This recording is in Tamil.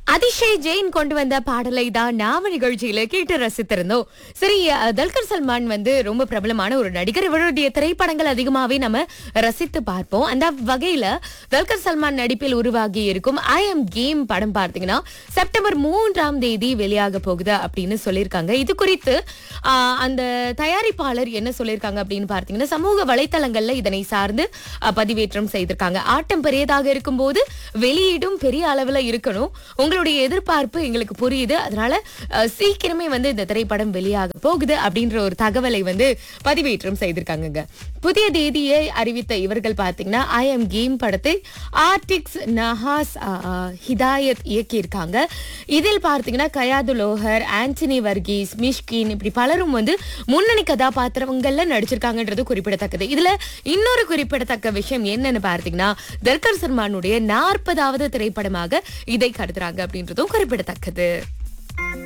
அதிஷய் ஜெயின் கொண்டு வந்த பாடலை தான் நாம நிகழ்ச்சியில கேட்டு ரசித்திருந்தோம் சரி அஹ், தல்கர் சல்மான் வந்து ரொம்ப பிரபலமான ஒரு நடிகர் இவருடைய திரைப்படங்கள் அதிகமாவே நம்ம ரசித்து பார்ப்போம் அந்த வகையில தல்கர் சல்மான் நடிப்பில் உருவாகி இருக்கும் ஐ எம் கேம் படம் பார்த்தீங்கன்னா செப்டம்பர் மூன்றாம் தேதி வெளியாக போகுது அப்படின்னு சொல்லியிருக்காங்க இது குறித்து ஆஹ், அந்த தயாரிப்பாளர் என்ன சொல்லியிருக்காங்க அப்படின்னு பார்த்தீங்கன்னா சமூக வலைத்தளங்கள்ல இதனை சார்ந்து அஹ், பதிவேற்றம் செய்திருக்காங்க ஆட்டம் பெரியதாக இருக்கும்போது வெளியீடும் பெரிய அளவுல இருக்கணும் உங்களுடைய எதிர்பார்ப்பு எங்களுக்கு புரியுது அதனால அஹ், சீக்கிரமே வந்து இந்த திரைப்படம் வெளியாக போகுது அப்படின்ற ஒரு தகவலை வந்து பதிவேற்றம் செய்திருக்காங்கங்க புதிய தேதியை அறிவித்த இவர்கள் பார்த்தீங்கன்னா ஐ எம் கேம் படத்தை ஆர்டிக்ஸ் நஹாஸ் அஹ், அஹ், ஹிதாயத் இயக்கியிருக்காங்க இதில் பார்த்தீங்கன்னா கயாது லோஹர் ஆண்டனி வர்கீஸ் மிஷ்கின் இப்படி பலரும் வந்து முன்னணி கதாபாத்திரங்கள்ல நடிச்சிருக்காங்கன்றது குறிப்பிடத்தக்கது இதுல இன்னொரு குறிப்பிடத்தக்க விஷயம் என்னன்னு பார்த்தீங்கன்னா தர்கர் சல்மானுடைய நாற்பதாவது திரைப்படமாக இதை கருதுறாங்க அப்படின்றதும் குறிப்பிடத்தக்கது